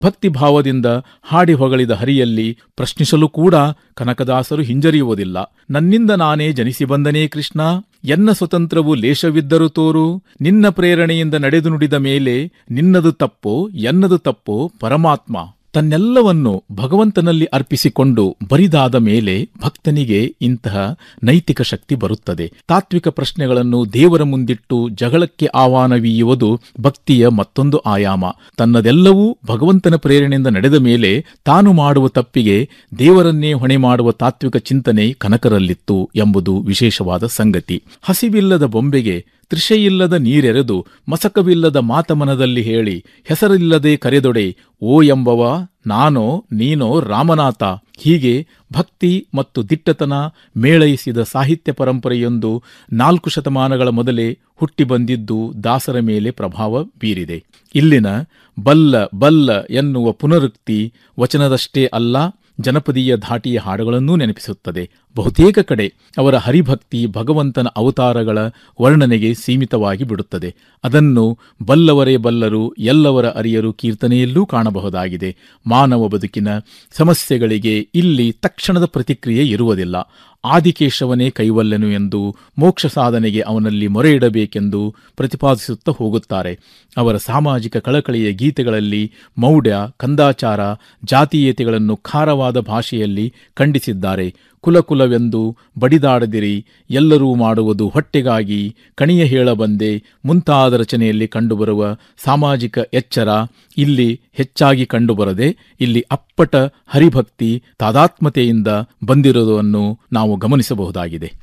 ಭಕ್ತಿಭಾವದಿಂದ ಹಾಡಿ ಹೊಗಳಿದ ಹರಿಯಲ್ಲಿ ಪ್ರಶ್ನಿಸಲು ಕೂಡ ಕನಕದಾಸರು ಹಿಂಜರಿಯುವುದಿಲ್ಲ ನನ್ನಿಂದ ನಾನೇ ಜನಿಸಿ ಬಂದನೇ ಕೃಷ್ಣ ಎನ್ನ ಸ್ವತಂತ್ರವು ಲೇಷವಿದ್ದರೂ ತೋರು ನಿನ್ನ ಪ್ರೇರಣೆಯಿಂದ ನಡೆದು ನುಡಿದ ಮೇಲೆ ನಿನ್ನದು ತಪ್ಪೋ ಎನ್ನದು ತಪ್ಪೋ ಪರಮಾತ್ಮ ತನ್ನೆಲ್ಲವನ್ನು ಭಗವಂತನಲ್ಲಿ ಅರ್ಪಿಸಿಕೊಂಡು ಬರಿದಾದ ಮೇಲೆ ಭಕ್ತನಿಗೆ ಇಂತಹ ನೈತಿಕ ಶಕ್ತಿ ಬರುತ್ತದೆ ತಾತ್ವಿಕ ಪ್ರಶ್ನೆಗಳನ್ನು ದೇವರ ಮುಂದಿಟ್ಟು ಜಗಳಕ್ಕೆ ಆಹ್ವಾನವೀಯುವುದು ಭಕ್ತಿಯ ಮತ್ತೊಂದು ಆಯಾಮ ತನ್ನದೆಲ್ಲವೂ ಭಗವಂತನ ಪ್ರೇರಣೆಯಿಂದ ನಡೆದ ಮೇಲೆ ತಾನು ಮಾಡುವ ತಪ್ಪಿಗೆ ದೇವರನ್ನೇ ಹೊಣೆ ಮಾಡುವ ತಾತ್ವಿಕ ಚಿಂತನೆ ಕನಕರಲ್ಲಿತ್ತು ಎಂಬುದು ವಿಶೇಷವಾದ ಸಂಗತಿ ಹಸಿವಿಲ್ಲದ ಬೊಂಬೆಗೆ ತೃಷೆಯಿಲ್ಲದ ನೀರೆರೆದು ಮಸಕವಿಲ್ಲದ ಮಾತಮನದಲ್ಲಿ ಹೇಳಿ ಹೆಸರಿಲ್ಲದೆ ಕರೆದೊಡೆ ಓ ಎಂಬವ ನಾನೋ ನೀನೋ ರಾಮನಾಥ ಹೀಗೆ ಭಕ್ತಿ ಮತ್ತು ದಿಟ್ಟತನ ಮೇಳೈಸಿದ ಸಾಹಿತ್ಯ ಪರಂಪರೆಯೊಂದು ನಾಲ್ಕು ಶತಮಾನಗಳ ಮೊದಲೇ ಹುಟ್ಟಿ ಬಂದಿದ್ದು ದಾಸರ ಮೇಲೆ ಪ್ರಭಾವ ಬೀರಿದೆ ಇಲ್ಲಿನ ಬಲ್ಲ ಬಲ್ಲ ಎನ್ನುವ ಪುನರುಕ್ತಿ ವಚನದಷ್ಟೇ ಅಲ್ಲ ಜನಪದೀಯ ಧಾಟಿಯ ಹಾಡುಗಳನ್ನೂ ನೆನಪಿಸುತ್ತದೆ ಬಹುತೇಕ ಕಡೆ ಅವರ ಹರಿಭಕ್ತಿ ಭಗವಂತನ ಅವತಾರಗಳ ವರ್ಣನೆಗೆ ಸೀಮಿತವಾಗಿ ಬಿಡುತ್ತದೆ ಅದನ್ನು ಬಲ್ಲವರೇ ಬಲ್ಲರು ಎಲ್ಲವರ ಅರಿಯರು ಕೀರ್ತನೆಯಲ್ಲೂ ಕಾಣಬಹುದಾಗಿದೆ ಮಾನವ ಬದುಕಿನ ಸಮಸ್ಯೆಗಳಿಗೆ ಇಲ್ಲಿ ತಕ್ಷಣದ ಪ್ರತಿಕ್ರಿಯೆ ಇರುವುದಿಲ್ಲ ಆದಿಕೇಶವನೇ ಕೈವಲ್ಯನು ಎಂದು ಮೋಕ್ಷ ಸಾಧನೆಗೆ ಅವನಲ್ಲಿ ಮೊರೆ ಇಡಬೇಕೆಂದು ಪ್ರತಿಪಾದಿಸುತ್ತಾ ಹೋಗುತ್ತಾರೆ ಅವರ ಸಾಮಾಜಿಕ ಕಳಕಳಿಯ ಗೀತೆಗಳಲ್ಲಿ ಮೌಢ್ಯ ಕಂದಾಚಾರ ಜಾತೀಯತೆಗಳನ್ನು ಖಾರವಾದ ಭಾಷೆಯಲ್ಲಿ ಖಂಡಿಸಿದ್ದಾರೆ ಕುಲಕುಲವೆಂದು ಬಡಿದಾಡದಿರಿ ಎಲ್ಲರೂ ಮಾಡುವುದು ಹೊಟ್ಟೆಗಾಗಿ ಕಣಿಯ ಹೇಳ ಬಂದೆ ಮುಂತಾದ ರಚನೆಯಲ್ಲಿ ಕಂಡುಬರುವ ಸಾಮಾಜಿಕ ಎಚ್ಚರ ಇಲ್ಲಿ ಹೆಚ್ಚಾಗಿ ಕಂಡುಬರದೆ ಇಲ್ಲಿ ಅಪ್ಪಟ ಹರಿಭಕ್ತಿ ತಾದಾತ್ಮತೆಯಿಂದ ಬಂದಿರುವುದನ್ನು ನಾವು ಗಮನಿಸಬಹುದಾಗಿದೆ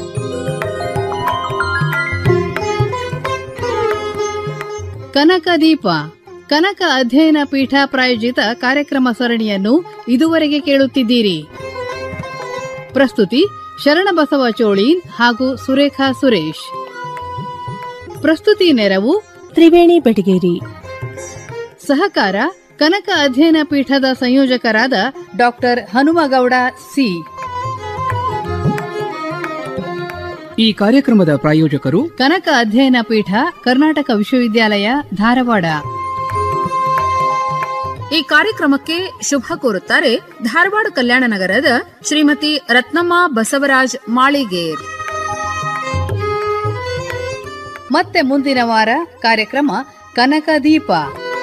ಕನಕದೀಪ ಕನಕ ಅಧ್ಯಯನ ಪೀಠ ಪ್ರಾಯೋಜಿತ ಕಾರ್ಯಕ್ರಮ ಸರಣಿಯನ್ನು ಇದುವರೆಗೆ ಕೇಳುತ್ತಿದ್ದೀರಿ ಪ್ರಸ್ತುತಿ ಶರಣಬಸವ ಚೋಳೀನ್ ಹಾಗೂ ಸುರೇಖಾ ಸುರೇಶ್ ಪ್ರಸ್ತುತಿ ನೆರವು ತ್ರಿವೇಣಿ ಬೆಟಗೇರಿ ಸಹಕಾರ ಕನಕ ಅಧ್ಯಯನ ಪೀಠದ ಸಂಯೋಜಕರಾದ ಡಾಕ್ಟರ್ ಹನುಮಗೌಡ ಸಿ ಈ ಕಾರ್ಯಕ್ರಮದ ಪ್ರಾಯೋಜಕರು ಕನಕ ಅಧ್ಯಯನ ಪೀಠ ಕರ್ನಾಟಕ ವಿಶ್ವವಿದ್ಯಾಲಯ ಧಾರವಾಡ ಈ ಕಾರ್ಯಕ್ರಮಕ್ಕೆ ಶುಭ ಕೋರುತ್ತಾರೆ ಧಾರವಾಡ ಕಲ್ಯಾಣ ನಗರದ ಶ್ರೀಮತಿ ರತ್ನಮ್ಮ ಬಸವರಾಜ್ ಮಾಳಿಗೇರ್ ಮತ್ತೆ ಮುಂದಿನ ವಾರ ಕಾರ್ಯಕ್ರಮ ಕನಕ ದೀಪ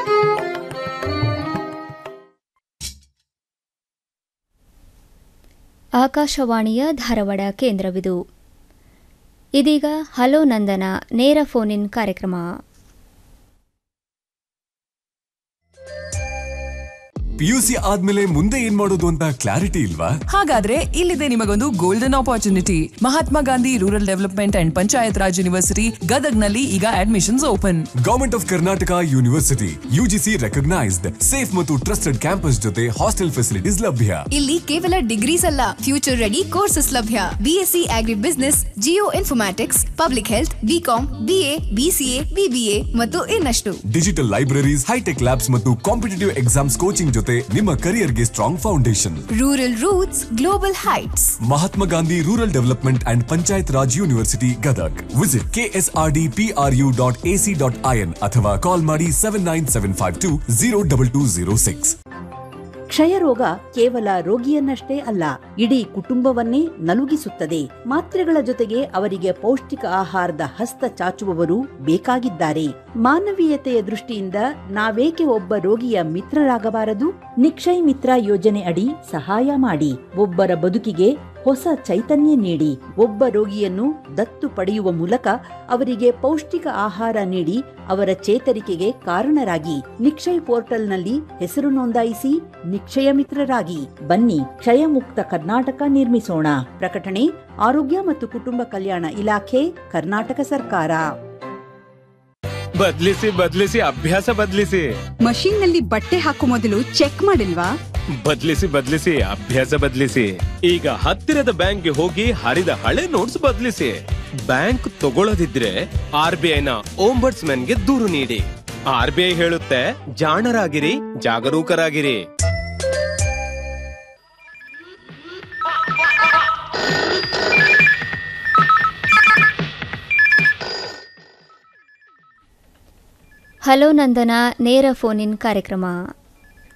ಆಕಾಶವಾಣಿಯ ಧಾರವಾಡ ಕೇಂದ್ರವಿದು ಇದೀಗ ಹಲೋ ನಂದನ ನೇರ ಫೋನ್ ಇನ್ ಕಾರ್ಯಕ್ರಮ ಪಿಯುಸಿ ಆದ್ಮೇಲೆ ಮುಂದೆ ಏನ್ ಮಾಡೋದು ಅಂತ ಕ್ಲಾರಿಟಿ ಇಲ್ವಾ ಹಾಗಾದ್ರೆ ಇಲ್ಲಿದೆ ನಿಮಗೊಂದು golden opportunity Mahatma Gandhi rural development and Panchayat Raj university ಗದಗ್ನಲ್ಲಿ ಈಗ admissions open government of Karnataka university UGC recognised safe ಮತ್ತು ಟ್ರಸ್ಟೆಡ್ ಕ್ಯಾಂಪಸ್ ಜೊತೆ ಹಾಸ್ಟೆಲ್ ಫೆಸಿಲಿಟೀಸ್ ಲಭ್ಯ ಇಲ್ಲಿ ಕೇವಲ ಡಿಗ್ರೀಸ್ ಅಲ್ಲ ಫ್ಯೂಚರ್ ರೆಡಿ ಕೋರ್ಸಸ್ ಲಭ್ಯ BSc agri business geoinformatics public health BCom BA BCA BBA ಮತ್ತು ಇನ್ನಷ್ಟು ಡಿಜಿಟಲ್ ಲೈಬ್ರರೀಸ್ ಹೈಟೆಕ್ ಲ್ಯಾಬ್ಸ್ ಮತ್ತು ಕಾಂಪಿಟೇಟಿವ್ ಎಕ್ಸಾಮ್ಸ್ ಕೋಚಿಂಗ್ ಜೊತೆ ನಿಮ್ಮ ಕರಿಯರ್ಗೆ strong foundation rural roots global heights Mahatma Gandhi rural development and Panchayat Raj university Gadag visit KSRD PRU dot AC dot IN ಅಥವಾ call ಮಾಡಿ seven nine seven five two zero double two zero six ಕ್ಷಯರೋಗ ಕೇವಲ ರೋಗಿಯನ್ನಷ್ಟೇ ಅಲ್ಲ ಇಡೀ ಕುಟುಂಬವನ್ನೇ ನಲುಗಿಸುತ್ತದೆ ಮಾತ್ರೆಗಳ ಜೊತೆಗೆ ಅವರಿಗೆ ಪೌಷ್ಟಿಕ ಆಹಾರದ ಹಸ್ತ ಚಾಚುವವರು ಬೇಕಾಗಿದ್ದಾರೆ ಮಾನವೀಯತೆಯ ದೃಷ್ಟಿಯಿಂದ ನಾವೇಕೆ ಒಬ್ಬ ರೋಗಿಯ ಮಿತ್ರರಾಗಬಾರದು ನಿಕ್ಷಯ್ ಮಿತ್ರ ಯೋಜನೆ ಅಡಿ ಸಹಾಯ ಮಾಡಿ ಒಬ್ಬರ ಬದುಕಿಗೆ ಹೊಸ ಚೈತನ್ಯ ನೀಡಿ ಒಬ್ಬ ರೋಗಿಯನ್ನು ದತ್ತು ಪಡೆಯುವ ಮೂಲಕ ಅವರಿಗೆ ಪೌಷ್ಟಿಕ ಆಹಾರ ನೀಡಿ ಅವರ ಚೇತರಿಕೆಗೆ ಕಾರಣರಾಗಿ ನಿಕ್ಷಯ್ ಪೋರ್ಟಲ್ನಲ್ಲಿ ಹೆಸರು ನೋಂದಾಯಿಸಿ ನಿಕ್ಷಯ ಮಿತ್ರರಾಗಿ ಬನ್ನಿ ಕ್ಷಯಮುಕ್ತ ಕರ್ನಾಟಕ ನಿರ್ಮಿಸೋಣ ಪ್ರಕಟಣೆ ಆರೋಗ್ಯ ಮತ್ತು ಕುಟುಂಬ ಕಲ್ಯಾಣ ಇಲಾಖೆ ಕರ್ನಾಟಕ ಸರ್ಕಾರ ಬದ್ಲಿಸಿ ಬದ್ಲಿಸಿ ಅಭ್ಯಾಸ ಬದ್ಲಿಸಿ ಮಷೀನ್ ನಲ್ಲಿ ಬಟ್ಟೆ ಹಾಕೋ ಮೊದಲು ಚೆಕ್ ಮಾಡಿಲ್ವಾ ಬದ್ಲಿಸಿ ಬದ್ಲಿಸಿ ಅಭ್ಯಾಸ ಬದ್ಲಿಸಿ ಈಗ ಹತ್ತಿರದ ಬ್ಯಾಂಕ್ಗೆ ಹೋಗಿ ಹರಿದ ಹಳೆ ನೋಟ್ಸ್ ಬದ್ಲಿಸಿ ಬ್ಯಾಂಕ್ ತಗೊಳ್ಳದಿದ್ರೆ ಆರ್ ಬಿ ಐನ ಗೆ ದೂರು ನೀಡಿ ಆರ್ ಬಿ ಐ ಹೇಳುತ್ತೆ ಜಾಣರಾಗಿರಿ ಜಾಗರೂಕರಾಗಿರಿ ಹಲೋ ನಂದನ ನೇರ ಫೋನ್ ಇನ್ ಕಾರ್ಯಕ್ರಮ